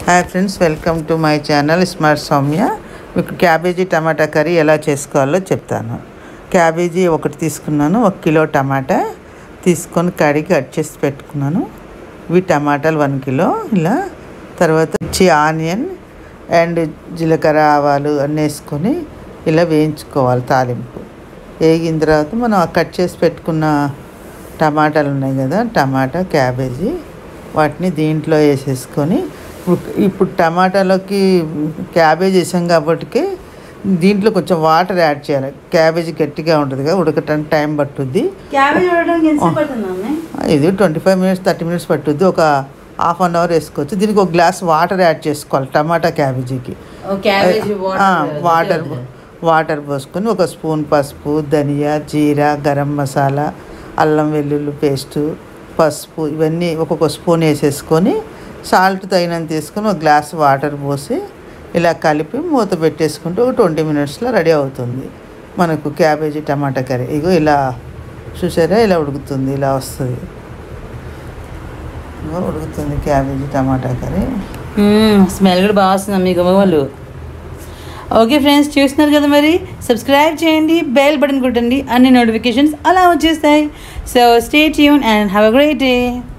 hi friends welcome to my channel smart Soumya మీకు cabbage టమాటా curry ఎలా చేసుకోవాలో చెప్తాను క్యాబేజీ ఒకటి తీసుకున్నాను ఒక కిలో టమాటా తీసుకొని కడిగి కట్ చేసి పెట్టుకున్నాను ఇవి టమాటాలు వన్ కిలో ఇలా తర్వాత వచ్చి ఆనియన్ అండ్ జీలకర్ర ఆవాలు అన్నీ వేసుకొని ఇలా వేయించుకోవాలి తాలింపు వేగిన తర్వాత మనం ఆ కట్ చేసి పెట్టుకున్న టమాటాలు ఉన్నాయి కదా టమాటా క్యాబేజీ వాటిని దీంట్లో వేసేసుకొని ఇప్పుడు- ఇప్పుడు టమాటాలోకి క్యాబేజ్ వేసాం కాబట్టి దీంట్లో కొంచెం వాటర్ యాడ్ చేయాలి క్యాబేజీ గట్టిగా ఉంటుంది కదా ఉడకటానికి టైం పట్టుద్ది క్యాబేజ్ చూడడానికి ఎంత పడుతుంది మమ్మీ ఇది twenty five minutes thirty minutes పట్టుద్ది ఒక హాఫ్ అన్ అవర్ వేసుకోవచ్చు దీనికి ఒక గ్లాస్ వాటర్ యాడ్ చేసుకోవాలి టమాటా క్యాబేజీకి ఓ క్యాబేజ్ ఆ, వాటర్ వాటర్ పోసుకొని ఒక స్పూన్ పసుపు ధనియా జీరా గరం మసాలా అల్లం వెల్లుల్లి పేస్టు పసుపు ఇవన్నీ ఒక్కొక్క స్పూన్ వేసేసుకొని సాల్ట్ తగినంత తీసుకొని ఒక గ్లాస్ వాటర్ పోసి ఇలా కలిపి మూత పెట్టేసుకుంటే ఒక ట్వంటీ మినిట్స్లో రెడీ అవుతుంది మనకు క్యాబేజీ టమాటా కర్రీ ఇగో ఇలా చూసారా ఇలా ఉడుకుతుంది ఇలా వస్తుంది ఇగో ఉడుకుతుంది క్యాబేజీ టమాటా కర్రీ స్మెల్ కూడా బాగా వస్తుంది మమ్మీ వాళ్ళు ఓకే ఫ్రెండ్స్ చూస్తున్నారు కదా మరి సబ్స్క్రైబ్ చేయండి బెల్ బటన్ కొట్టండి అన్ని నోటిఫికేషన్స్ అలా వచ్చేస్తాయి so stay tune and have a great day